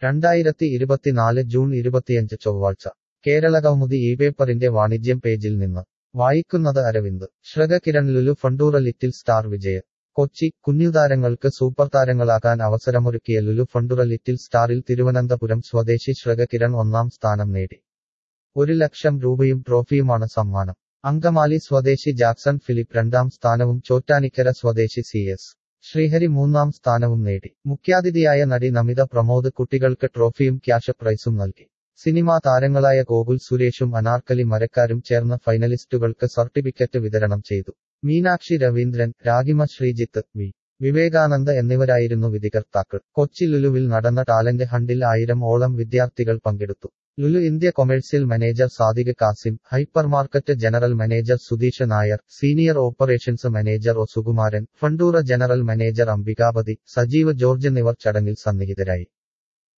രണ്ടായിരത്തി ഇരുപത്തിനാല് ജൂൺ ഇരുപത്തിയഞ്ച് ചൊവ്വാഴ്ച കേരള കൗമുദി ഈ പേപ്പറിന്റെ വാണിജ്യം പേജിൽ നിന്ന് വായിക്കുന്നത് Aravind Shraga Kiran Lulu Funtura little star വിജയ കൊച്ചി കുഞ്ഞുതാരങ്ങൾക്ക് സൂപ്പർ താരങ്ങളാകാൻ അവസരമൊരുക്കിയ ലുലു ഫണ്ടുറ ലിറ്റിൽ സ്റ്റാറിൽ തിരുവനന്തപുരം സ്വദേശി ശ്രഗ കിരൺ ഒന്നാം സ്ഥാനം നേടി ഒരു ലക്ഷം രൂപയും ട്രോഫിയുമാണ് സമ്മാനം അങ്കമാലി സ്വദേശി ജാക്സൺ ഫിലിപ്പ് രണ്ടാം സ്ഥാനവും ചോറ്റാനിക്കര സ്വദേശി സി എസ് ശ്രീഹരി മൂന്നാം സ്ഥാനവും നേടി മുഖ്യാതിഥിയായ നടി നമിത പ്രമോദ് കുട്ടികൾക്ക് ട്രോഫിയും ക്യാഷ് പ്രൈസും നൽകി സിനിമാ താരങ്ങളായ ഗോകുൽ സുരേഷും അനാർക്കലി മരക്കാരും ചേർന്ന് ഫൈനലിസ്റ്റുകൾക്ക് സർട്ടിഫിക്കറ്റ് വിതരണം ചെയ്തു മീനാക്ഷി രവീന്ദ്രൻ രാഗിമ ശ്രീജിത്ത് വി വിവേകാനന്ദ് എന്നിവരായിരുന്നു വിധികർത്താക്കൾ കൊച്ചി ലുലുവിൽ നടന്ന ടാലന്റ് ഹണ്ടിൽ ആയിരം ഓളം വിദ്യാർത്ഥികൾ പങ്കെടുത്തു Lulu India commercial manager Sadiq Kasim hypermarket general manager Sudheesh Nair senior operations manager O Sukumaran Funtura general manager Ambikapathi Sajeev George എന്നിവർ ചടങ്ങിൽ സന്നിഹിതരായി